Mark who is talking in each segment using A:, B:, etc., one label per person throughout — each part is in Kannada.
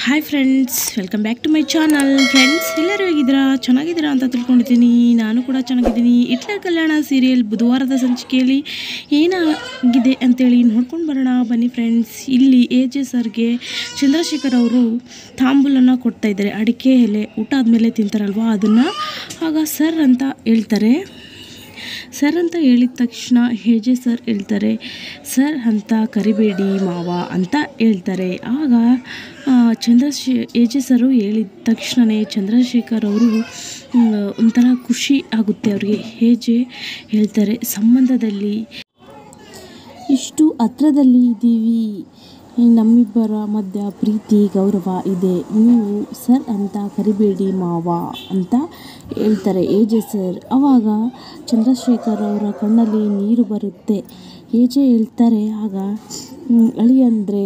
A: hi friends welcome back to my channel friends ಎಲ್ಲರೂ ಹೇಗಿದ್ದೀರಾ ಚೆನ್ನಾಗಿದ್ದೀರಾ ಅಂತ ತಿಳ್ಕೊಂಡಿದ್ದೀನಿ ನಾನು ಕೂಡ ಚೆನ್ನಾಗಿದ್ದೀನಿ ಇಟ್ಲ ಕಲ್ಯಾಣ ಸೀರಿಯಲ್ ಬುಧವಾರದ ಸಂಚಿಕೆಯಲ್ಲಿ ಏನಾಗಿದೆ ಅಂತೇಳಿ ನೋಡ್ಕೊಂಡು ಬರೋಣ ಬನ್ನಿ ಫ್ರೆಂಡ್ಸ್ ಇಲ್ಲಿ ಎ ಜೆ ಸರ್ಗೆ ಚಂದ್ರಶೇಖರ್ ಅವರು ತಾಂಬೂಲನ್ನು ಕೊಡ್ತಾ ಇದ್ದಾರೆ ಅಡಿಕೆ ಎಲೆ ಊಟ ಆದಮೇಲೆ ತಿಂತಾರಲ್ವ ಅದನ್ನು ಆಗ ಸರ್ ಅಂತ ಹೇಳ್ತಾರೆ ಸರ್ ಅಂತ ಹೇಳಿದ ತಕ್ಷಣ ಹೇಜೆ ಸರ್ ಹೇಳ್ತಾರೆ ಸರ್ ಅಂತ ಕರಿಬೇಡಿ ಮಾವ ಅಂತ ಹೇಳ್ತಾರೆ ಆಗ ಆ, ಚಂದ್ರಶೇ ಏಜೆ ಸರು ಹೇಳಿದ ತಕ್ಷಣವೇ ಚಂದ್ರಶೇಖರ್ ಅವರು ಮ್, ಒಂಥರ ಖುಷಿ ಆಗುತ್ತೆ ಅವ್ರಿಗೆ ಹೇಜೆ ಹೇಳ್ತಾರೆ ಸಂಬಂಧದಲ್ಲಿ ಇಷ್ಟು ಹತ್ರದಲ್ಲಿ ಇದ್ದೀವಿ ನಮ್ಮಿಬ್ಬರ ಮಧ್ಯ ಪ್ರೀತಿ ಗೌರವ ಇದೆ ನೀವು ಸರ್ ಅಂತ ಕರಿಬೇಡಿ ಮಾವ ಅಂತ ಹೇಳ್ತಾರೆ ಏಜೆ ಸರ್ ಆವಾಗ ಚಂದ್ರಶೇಖರ್ ಅವರ ಕಣ್ಣಲ್ಲಿ ನೀರು ಬರುತ್ತೆ ಏಜೆ ಹೇಳ್ತಾರೆ ಆಗ "ಹ್ಮ್, ಅಳಿ ಅಂದರೆ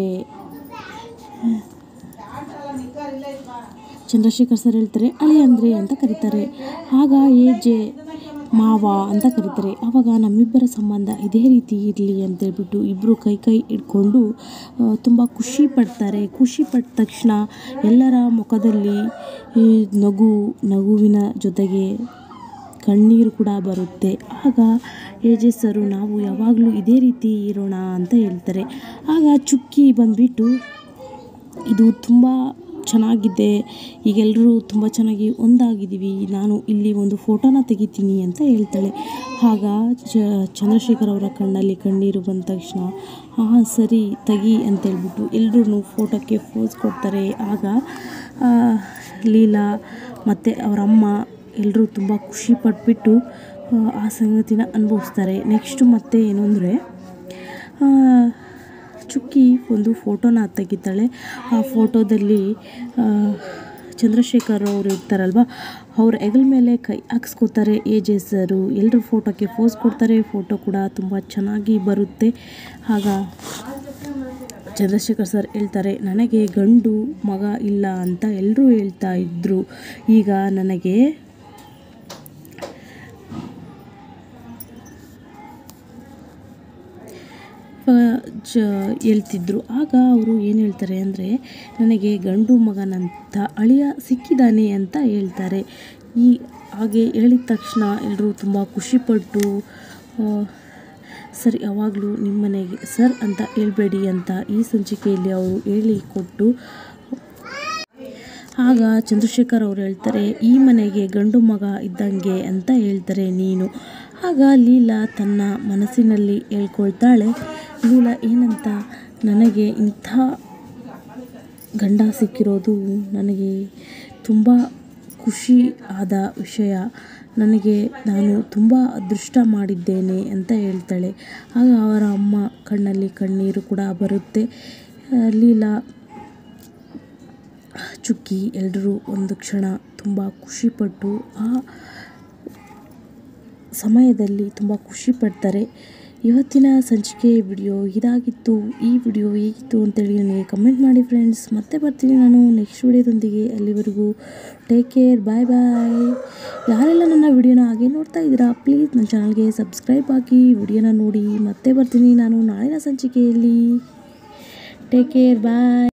A: ಚಂದ್ರಶೇಖರ್ ಸರ್ ಹೇಳ್ತಾರೆ ಅಳಿ ಅಂದರೆ ಅಂತ ಕರೀತಾರೆ ಆಗ ಏಜೆ ಮಾವ ಅಂತ ಕರೀತಾರೆ ಆವಾಗ ನಮ್ಮಿಬ್ಬರ ಸಂಬಂಧ ಇದೇ ರೀತಿ ಇರಲಿ ಅಂತೇಳ್ಬಿಟ್ಟು ಇಬ್ಬರು ಕೈ ಕೈ ಹಿಡ್ಕೊಂಡು ತುಂಬ ಖುಷಿ ಪಡ್ತಾರೆ ಖುಷಿ ಪಟ್ಟ ತಕ್ಷಣ ಎಲ್ಲರ ಮುಖದಲ್ಲಿ ಈ ನಗು ನಗುವಿನ ಜೊತೆಗೆ ಕಣ್ಣೀರು ಕೂಡ ಬರುತ್ತೆ ಆಗ ಏಜೆ ಸರು ನಾವು ಯಾವಾಗಲೂ ಇದೇ ರೀತಿ ಇರೋಣ ಅಂತ ಹೇಳ್ತಾರೆ ಆಗ ಚುಕ್ಕಿ ಬಂದುಬಿಟ್ಟು ಇದು ತುಂಬ ಚೆನ್ನಾಗಿದೆ ಈಗೆಲ್ಲರೂ ತುಂಬ ಚೆನ್ನಾಗಿ ಒಂದಾಗಿದ್ದೀವಿ ನಾನು ಇಲ್ಲಿ ಒಂದು ಫೋಟೋನ ತೆಗಿತೀನಿ ಅಂತ ಹೇಳ್ತಾಳೆ ಆಗ ಚ ಚಂದ್ರಶೇಖರ್ ಅವರ ಕಣ್ಣಲ್ಲಿ ಕಣ್ಣೀರು ಬಂದ ತಕ್ಷಣ ಹಾಂ ಸರಿ ತೆಗಿ ಅಂತೇಳ್ಬಿಟ್ಟು ಎಲ್ಲರೂ ಫೋಟೋಕ್ಕೆ ಫೋಸ್ ಕೊಡ್ತಾರೆ ಆಗ ಆ, ಲೀಲಾ ಮತ್ತು ಅವರ ಅಮ್ಮ ಎಲ್ಲರೂ ತುಂಬ ಖುಷಿ ಪಟ್ಬಿಟ್ಟು ಆ, ಆ ಸಂಗತಿನ ಅನುಭವಿಸ್ತಾರೆ ನೆಕ್ಸ್ಟು ಮತ್ತೆ ಏನು ಅಂದರೆ ಚುಕ್ಕಿ ಒಂದು ಫೋಟೋನ ತೆಗಿತಾಳೆ ಆ ಫೋಟೋದಲ್ಲಿ ಆ, ಚಂದ್ರಶೇಖರ್ ಅವರು ಇರ್ತಾರಲ್ವ ಅವ್ರ ಹೆಗಲ ಮೇಲೆ ಕೈ ಹಾಕ್ಸ್ಕೊತಾರೆ ಎ ಜೆ ಸರು ಎಲ್ಲರೂ ಫೋಟೋಕ್ಕೆ ಪೋಸ್ ಕೊಡ್ತಾರೆ ಫೋಟೋ ಕೂಡ ತುಂಬ ಚೆನ್ನಾಗಿ ಬರುತ್ತೆ ಆಗ ಚಂದ್ರಶೇಖರ್ ಸರ್ ಹೇಳ್ತಾರೆ ನನಗೆ ಗಂಡು ಮಗ ಇಲ್ಲ ಅಂತ ಎಲ್ಲರೂ ಹೇಳ್ತಾ ಇದ್ದರು ಈಗ ನನಗೆ ಪ- ಚ ಹೇಳ್ತಿದ್ರು ಆಗ ಅವರು ಏನು ಹೇಳ್ತಾರೆ ಅಂದರೆ ನನಗೆ ಗಂಡು ಮಗನಂತ ಅಳಿಯ ಸಿಕ್ಕಿದ್ದಾನೆ ಅಂತ ಹೇಳ್ತಾರೆ ಈ ಹಾಗೆ ಹೇಳಿದ ತಕ್ಷಣ ಎಲ್ಲರೂ ತುಂಬ ಖುಷಿಪಟ್ಟು ಆ, ಸರ್ ಯಾವಾಗಲೂ ನಿಮ್ಮ ಮನೆಗೆ ಸರ್ ಅಂತ ಹೇಳ್ಬೇಡಿ ಅಂತ ಈ ಸಂಚಿಕೆಯಲ್ಲಿ ಅವರು ಹೇಳಿ ಕೊಟ್ಟು ಆಗ ಚಂದ್ರಶೇಖರ್ ಅವರು ಹೇಳ್ತಾರೆ ಈ ಮನೆಗೆ ಗಂಡು ಮಗ ಇದ್ದಂಗೆ ಅಂತ ಹೇಳ್ತಾರೆ ನೀನು ಆಗ ಲೀಲಾ ತನ್ನ ಮನಸ್ಸಿನಲ್ಲಿ ಹೇಳ್ಕೊಳ್ತಾಳೆ ಲೀಲಾ ಏನಂತ ನನಗೆ ಇಂಥ ಗಂಡ ಸಿಕ್ಕಿರೋದು ನನಗೆ ತುಂಬ ಖುಷಿ ಆದ ವಿಷಯ ನನಗೆ ನಾನು ತುಂಬ ಅದೃಷ್ಟ ಮಾಡಿದ್ದೇನೆ ಅಂತ ಹೇಳ್ತಾಳೆ ಆಗ ಅವರ ಅಮ್ಮ ಕಣ್ಣಲ್ಲಿ ಕಣ್ಣೀರು ಕೂಡ ಬರುತ್ತೆ ಆ, ಲೀಲಾ ಚುಕ್ಕಿ ಎಲ್ಲರೂ ಒಂದು ಕ್ಷಣ ತುಂಬ ಖುಷಿಪಟ್ಟು ಆ ಸಮಯದಲ್ಲಿ ತುಂಬ ಖುಷಿ ಪಡ್ತಾರೆ ಇವತ್ತಿನ ಸಂಚಿಕೆ ವಿಡಿಯೋ ಇದಾಗಿತ್ತು ಈ ವಿಡಿಯೋ ಹೇಗಿತ್ತು ಅಂತೇಳಿ ನನಗೆ ಕಮೆಂಟ್ ಮಾಡಿ ಫ್ರೆಂಡ್ಸ್ ಮತ್ತೆ ಬರ್ತೀನಿ ನಾನು ನೆಕ್ಸ್ಟ್ ವಿಡಿಯೋದೊಂದಿಗೆ ಅಲ್ಲಿವರೆಗೂ ಟೇಕ್ ಕೇರ್ ಬಾಯ್ ಬಾಯ್ ಯಾರೆಲ್ಲ ನನ್ನ ವಿಡಿಯೋನ ಹಾಗೆ ನೋಡ್ತಾ ಇದ್ದೀರಾ ಪ್ಲೀಸ್ ನನ್ನ ಚಾನಲ್ಗೆ ಸಬ್ಸ್ಕ್ರೈಬ್ ಆಗಿ ವಿಡಿಯೋನ ನೋಡಿ ಮತ್ತೆ ಬರ್ತೀನಿ ನಾನು ನಾಳಿನ ಸಂಚಿಕೆಯಲ್ಲಿ ಟೇಕ್ ಕೇರ್ ಬಾಯ್